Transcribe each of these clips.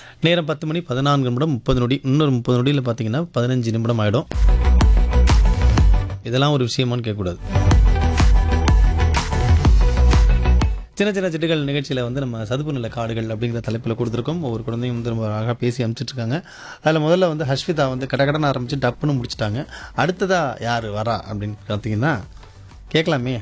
நேரம் பத்து மணி பதினான்கு நிமிடம் முப்பது நொடி இன்னொரு முப்பது நொடியில் பார்த்தீங்கன்னா பதினஞ்சு நிமிடம் ஆகிடும் இதெல்லாம் ஒரு விஷயமான்னு கேட்கக்கூடாது சின்ன சின்ன சிட்டுகள் நிகழ்ச்சியில் வந்து நம்ம சதுப்பு நில காடுகள் அப்படிங்கிற தலைப்பில் கொடுத்துருக்கோம் ஒவ்வொரு குழந்தையும் வந்து ரொம்ப அழகாக பேசி அனுப்பிச்சிட்டு இருக்காங்க அதில் முதல்ல வந்து ஹஷ்விதா வந்து கடகடன்னு ஆரம்பித்து டப்புன்னு முடிச்சிட்டாங்க அடுத்ததா யார் வரா அப்படின்னு பார்த்தீங்கன்னா கேட்கலாமே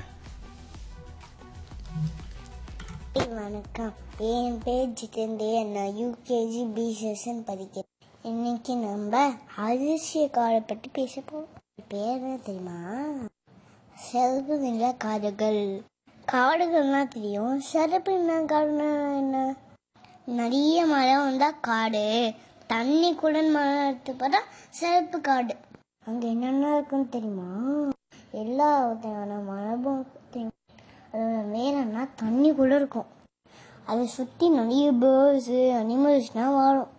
வணக்கம் என் பேர் ஜிதேந்திரன் நான் யூகேஜி பி செஷன் படிக்கிறேன் இன்னைக்கு நம்ம அதிசய காடை பற்றி பேச போறோம் பேர் என்ன தெரியுமா சிறப்பு நில காடுகள் காடுகள்லாம் தெரியும் சிறப்பு நில காடுனா என்ன நிறைய மரம் வந்தா காடு தண்ணி கூட மரம் எடுத்து பார்த்தா சிறப்பு காடு அங்க என்னென்ன இருக்குன்னு தெரியுமா எல்லா விதமான மரமும் தெரியும் அதோட மேலன்னா தண்ணி கூட இருக்கும் அதை சுற்றி நிறைய பேர்ட்ஸு அனிமல்ஸ்லாம் வாழும்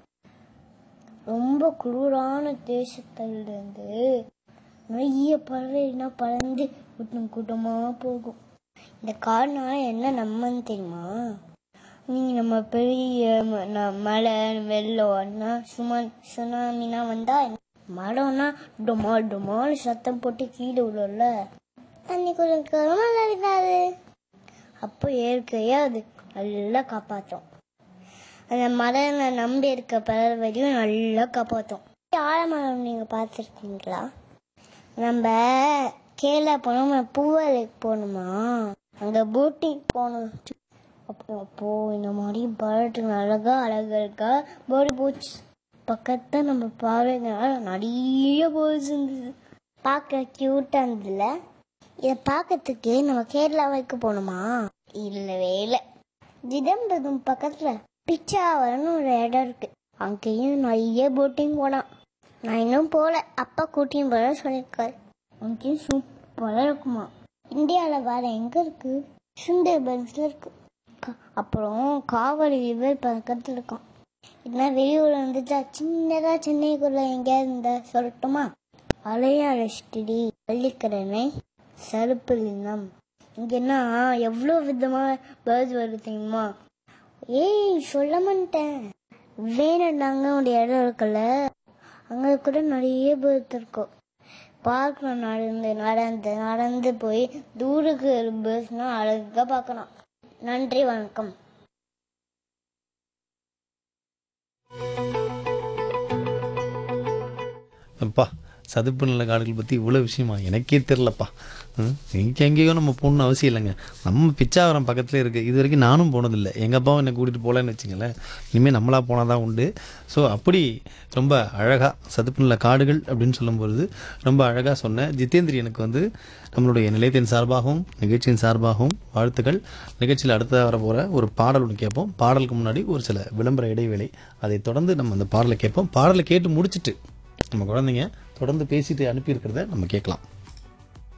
ரொம்ப குளிரான தேசத்திலிருந்து நிறைய பறவைலாம் பறந்து கூட்டம் கூட்டமாக போகும் இந்த காடுனால என்ன நம்மன்னு தெரியுமா நீங்கள் நம்ம பெரிய ம- ந- மழை வெள்ளம்னா சும சுனாமினா வந்தால் மரம்னா டொமால் டொமால் சத்தம் போட்டு கீழே விடும்ல தண்ணி குளிர்க்க மழை இருக்காது அப்போ இயற்கையா அது நல்லா காப்பாற்றும் அந்த மரங்களை நம்பி இருக்க பறவையும் நல்லா காப்பாற்றும் ஆலமரம் நீங்கள் பார்த்துருக்கீங்களா நம்ம கேரளா போனோம் பூவலுக்கு போகணுமா அங்கே போட்டிங் போகணும் அப்போ அப்போ இந்த மாதிரி பர்டு அழகா அழகா இருக்கா பேர்டு போச்சு பக்கத்தில் நம்ம பார்வைங்கனால நிறைய பேர்ட்ஸ் இருந்தது பார்க்க க்யூட்டாக இருந்ததுல இதை பார்க்கறதுக்கு நம்ம கேரளாவுக்கு போகணுமா இல்லவே இல்லை ஜிதம்பரம் பக்கத்தில் பிச்சாவரம்னு ஒரு இடம் இருக்கு அங்கேயும் நிறைய போட்டிங் போனான் நான் இன்னும் போகல அப்பா கூட்டியும் போல சொல்லியிருக்காரு அங்கேயும் சூப்பராக இருக்குமா இந்தியாவில் வேற எங்கே இருக்கு சுந்தர்பன்ஸில் இருக்கு க- அப்புறம் காவிரி ரிவர் பக்கத்தில் இருக்கும் இதெல்லாம் வெளியூர் வந்துச்சா சின்னதாக சென்னைக்குள்ள எங்கேயாவது இருந்தா சொல்லட்டுமா அலையாளஸ்டிடி பள்ளிக்கரணை சருப்பு லிங்கம் இங்கன்னா எவ்வளோ விதமாக பேர்ட்ஸ் வருது தெரியுமா ஏய் சொல்ல மாட்டேன் வேணாண்டாங்க ஒரு இடம் இருக்குல்ல அங்கே கூட நிறைய பேர்ட் இருக்கும் பார்க்கலாம் நடந்து நடந்து நடந்து போய் தூருக்கு பேர்ட்ஸ்னால் அழகாக பார்க்கலாம் நன்றி வணக்கம் அப்பா சதுப்பு நில காடுகள் பற்றி இவ்வளோ விஷயமா எனக்கே தெரிலப்பா இங்கே எங்கேயோ நம்ம போகணும்னு அவசியம் இல்லைங்க நம்ம பிச்சாவரம் பக்கத்துலேயே இருக்குது இது வரைக்கும் நானும் போனதில்லை எங்கள் அப்பாவும் என்னை கூட்டிகிட்டு போகலன்னு வச்சுங்களேன் இனிமேல் நம்மளாக போனால் தான் உண்டு ஸோ அப்படி ரொம்ப அழகாக சதுப்பு நில காடுகள் அப்படின்னு சொல்லும்பொழுது ரொம்ப அழகாக சொன்ன ஜிதேந்திரி எனக்கு வந்து நம்மளுடைய நிலையத்தின் சார்பாகவும் நிகழ்ச்சியின் சார்பாகவும் வாழ்த்துக்கள் நிகழ்ச்சியில் அடுத்ததாக வர போகிற ஒரு பாடல் ஒன்று கேட்போம் பாடலுக்கு முன்னாடி ஒரு சில விளம்பர இடைவேளை அதை தொடர்ந்து நம்ம அந்த பாடலை கேட்போம் பாடலை கேட்டு முடிச்சிட்டு நம்ம குழந்தைங்க தொடர்ந்து பேசிட்டு அனுப்பியிருக்கிறத நம்ம கேட்கலாம்